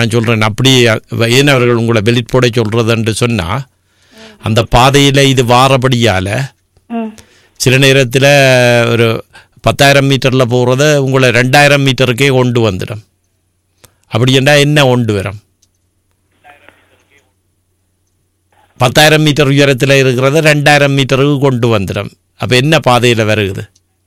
நான் சொல்கிறேன் அப்படி அ- ஏன் அவர்கள் உங்களை வெளிட் போட சொல்கிறதுன்னு சொன்னால் அந்த பாதையில் இது வாரபடியால் ம் சில நேரத்தில் ஒரு பத்தாயிரம் மீட்டரில் போகிறத உங்களை ரெண்டாயிரம் மீட்டருக்கே கொண்டு வந்துடும் அப்படி என்றால் என்ன கொண்டு வரும் பத்தாயிரம் மீட்டர் உயரத்தில் இருக்கிறத ரெண்டாயிரம் மீட்டருக்கு கொண்டு வந்துடும் அப்போ என்ன பாதையில் வருகுது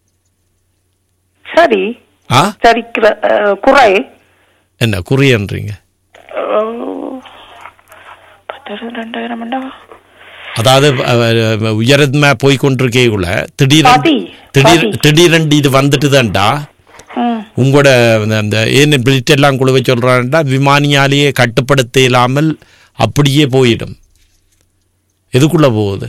சரி ஆ சரி கிர- அஹ், குறை என்ன குறியன்றீங்க அஹ், பத்தாயிரம் ரெண்டாயிரம் மண்டா அதாவது உயரமா போய் கொண்டிருக்கேக்குள்ள திடீரென்று பாதி, திடீர் பாதி. திடீரென்று இது வந்துட்டுதான்டா ம் உங்களோட அந்த- அந்த ஏன் பிரிட் எல்லாம் குழுவை சொல்றான்டா விமானியாலேயே கட்டுப்படுத்த இல்லாமல் அப்படியே போயிடும் எதுக்குள்ள போகுது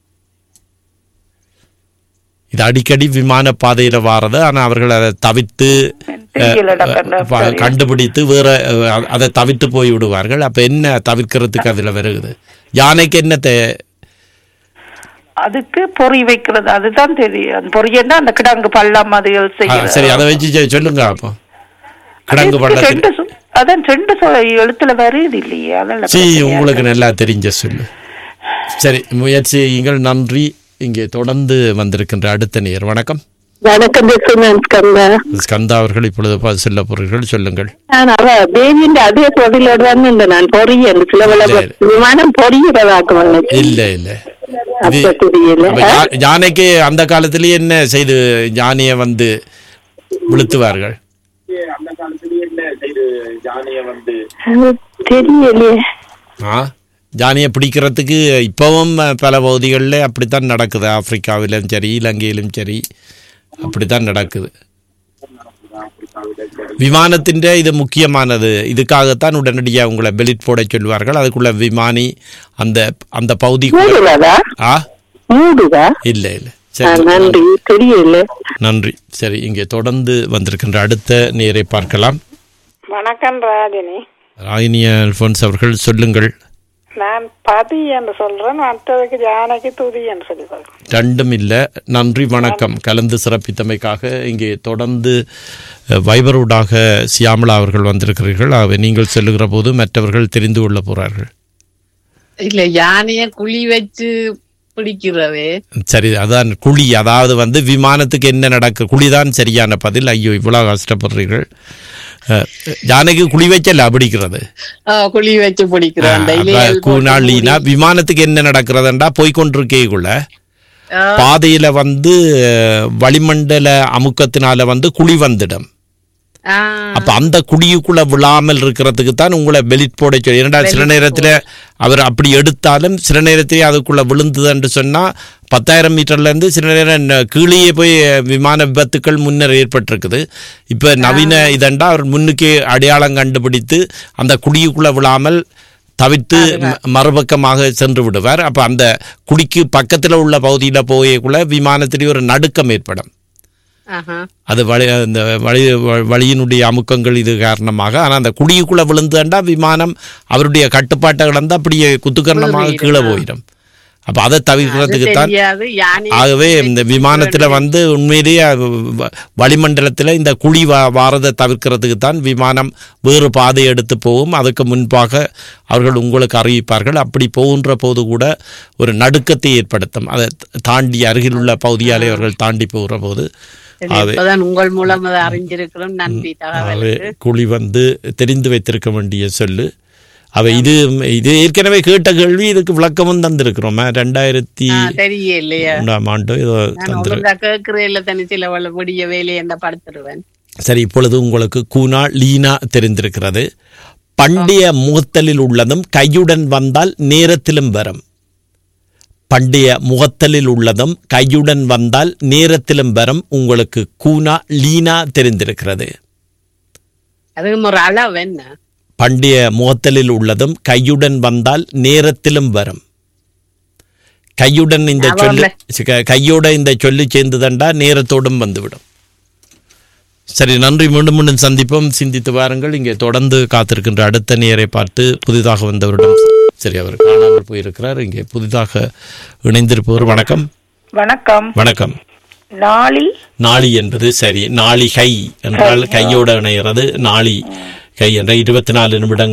இது அடிக்கடி விமான பாதையில வாரது ஆனா அவர்கள் அதை தவிர்த்து தெரியல அஹ், டாக்டர் ப- கண்டுபிடித்து வேற அஹ், அதை தவிர்த்து போய் விடுவார்கள் அப்ப என்ன தவிர்க்கிறதுக்கு அதுல வருகுது யானைக்கு என்ன தே- அதுக்கு பொறி வைக்கிறது அதுதான் தெரியும் அந்த பொரியன்னா அந்த கிடங்கு பள்ளம் அதுகள் ஆ, செய்யறது சரி அதை வச்சு செ- சொல்லுங்க அப்போ கிடங்கு அதுக்கு பள்ளத்தில் ரெண்டு சொ- அதான் ரெண்டு சொ- எழுத்துல வருது இல்லையே அதெல்லாம் சி பிரச்சனையா உங்களுக்கு நல்லா தெரிஞ்ச சொல்லு சரி முயற்சியுங்கள் நன்றி இங்கே தொடர்ந்து வந்திருக்கின்ற அடுத்த நேர் வணக்கம் வணக்கம் பேசுறேன் ஸ்கந்தா ஸ்கந்தா அவர்கள் இப்பொழுது ப- சொல்ல போறீர்கள் சொல்லுங்கள் நான் அவ தேவியின் அதே தொழிலோட தான் இருந்தேன் நான் பொறியன் சில வேளை சரி. விமானம் பொறியிறதாக்கும் எனக்கு இல்ல இல்ல இது அப்ப தெரியல அப்ப யா- யானைக்கு அந்த காலத்திலேயே என்ன செய்து யானையை வந்து விழுத்துவார்கள் அது தெரியலையே ஆ யானையை பிடிக்கிறதுக்கு இப்பவும் பல பகுதிகளில் அப்படித்தான் நடக்குது ஆப்பிரிக்காவிலும் சரி இலங்கையிலும் சரி அப்படித்தான் நடக்குது விமானத்தின் இது முக்கியமானது இதுக்காகத்தான் உடனடியாக உங்களை பெலிட் போட சொல்வார்கள் அதுக்குள்ள விமானி அந்த அந்த பகுதிக்குள்ள மூடுவதா ஆ மூடுதா இல்லை இல்லை ஆ, சரி நன்றி தெரியல நன்றி சரி இங்கே தொடர்ந்து வந்திருக்கின்ற அடுத்த நேரை பார்க்கலாம் வணக்கம் ராஜினி ராகினி அல்போன்ஸ் அவர்கள் சொல்லுங்கள் நான் பதி என்று சொல்றேன் மற்றதுக்கு ஜானகி துதி என்று சொல்லி சொல்றேன் ரெண்டும் இல்லை நன்றி வணக்கம் கலந்து சிறப்பித்தமைக்காக இங்கே தொடர்ந்து அஹ், வைபரூடாக சியாமளா அவர்கள் வந்திருக்கிறீர்கள் ஆகவே நீங்கள் சொல்லுகிற போது மற்றவர்கள் தெரிந்து கொள்ள போறார்கள் இல்ல யானைய குழி வச்சு பிடிக்கிறது சரி அதான் குழி அதாவது வந்து விமானத்துக்கு என்ன நடக்கு குழிதான் சரியான பதில் ஐயோ இவ்வளவு கஷ்டப்படுறீர்கள் அஹ், யானைக்கு குழி வச்சல்ல பிடிக்கிறது ஆ, குழி வச்சு பிடிக்கிறோம் அப்ப டெய்லி கூனாளினா விமானத்துக்கு என்ன நடக்கிறதுண்டா போய்கொண்டிருக்கேக்குள்ள பாதையில வந்து அஹ், வளிமண்டல அமுக்கத்தினால வந்து குழி வந்துடும் அப்ப அந்த குழியுக்குள்ள விழாமல் இருக்கிறதுக்கு தான் உங்களை பெலிட் போட சொல்லி ஏன்னா சில நேரத்துல அவர் அப்படி எடுத்தாலும் சில நேரத்திலே அதுக்குள்ள விழுந்ததுன்னு சொன்னா பத்தாயிரம் மீட்டர்ல இருந்து சில நேரம் ந- கீழேயே போய் விமான விபத்துக்கள் முன்னர் ஏற்பட்டிருக்குது இப்ப நவீன இதண்டா அவர் முன்னுக்கே அடையாளம் கண்டுபிடித்து அந்த குழியுக்குள்ள விழாமல் தவிர்த்து ம- மறுபக்கமாக சென்று விடுவார் அப்ப அந்த குழிக்கு பக்கத்துல உள்ள பகுதியில போயக்குள்ள விமானத்திலே ஒரு நடுக்கம் ஏற்படும் ஆஹா. அது வழி அந்த வழி வ- வழியினுடைய அமுக்கங்கள் இது காரணமாக ஆனால் அந்த குழியுக்குள்ள விழுந்துண்டா விமானம் அவருடைய கட்டுப்பாட்டை இழந்து அப்படியே குத்துக்கரணமாக கீழே போயிடும் அப்போ அதை தவிர்க்கிறதுக்கு தான் தெரியாது யானை ஆகவே இந்த விமானத்தில் வந்து உண்மையிலேயே வ- வளிமண்டலத்தில் இந்த குழி வா வாரதை தவிர்க்கிறதுக்கு தான் விமானம் வேறு பாதை எடுத்து போகும் அதுக்கு முன்பாக அவர்கள் உங்களுக்கு அறிவிப்பார்கள் அப்படி போகின்ற போது கூட ஒரு நடுக்கத்தை ஏற்படுத்தும் அதை தாண்டி அருகில் உள்ள பகுதியாலே அவர்கள் தாண்டி போகிற போது சரி, அது இப்பதான் உங்கள் மூலம் அதை அறிஞ்சிருக்கிறோம் நன்றி அவை தகவலுக்கு குழி வந்து தெரிந்து வைத்திருக்க வேண்டிய சொல்லு அவை இது இது ஏற்கனவே கேட்ட கேள்வி இதுக்கு விளக்கமும் தந்திருக்கிறோம் ரெண்டாயிரத்தி ஆ, தெரியலையா ரெண்டாம் ஆண்டு ஏதோ நான் தந்திரு ஒழுங்கா கேட்கிறேன் இல்ல தனி சில வள- விடிய வேலையை என்ன படுத்துருவேன் சரி இப்பொழுது உங்களுக்கு கூனா லீனா தெரிந்திருக்கிறது பண்டைய முகத்தலில் உள்ளதும் கையுடன் வந்தால் நேரத்திலும் வரும் பண்டைய முகத்தலில் உள்ளதும் கையுடன் வந்தால் நேரத்திலும் வரும் உங்களுக்கு கூனா லீனா தெரிந்திருக்கிறது அதுவும் ஒரு அளவு என்ன பண்டைய முகத்தலில் உள்ளதும் கையுடன் வந்தால் நேரத்திலும் வரும் கையுடன் இந்த சொல்லு க- கையோட இந்த சொல்லு சேர்ந்துதண்டா நேரத்தோடும் வந்துவிடும் சரி நன்றி மீண்டும் மீண்டும் சந்திப்போம் சிந்தித்து வாருங்கள் இங்கே தொடர்ந்து காத்திருக்கின்ற அடுத்த நேரை பார்த்து புதிதாக வந்தவரிடம் சரி அவர் காணாமல் போயிருக்கிறார் இங்கே புதிதாக இணைந்திருப்பவர் வணக்கம் வணக்கம் வணக்கம் நாளி நாளி என்பது சரி நாளிகை என்றால் கையோட இணைகிறது நாளி கை என்ற இருபத்தி நாலு நிமிடங்கள்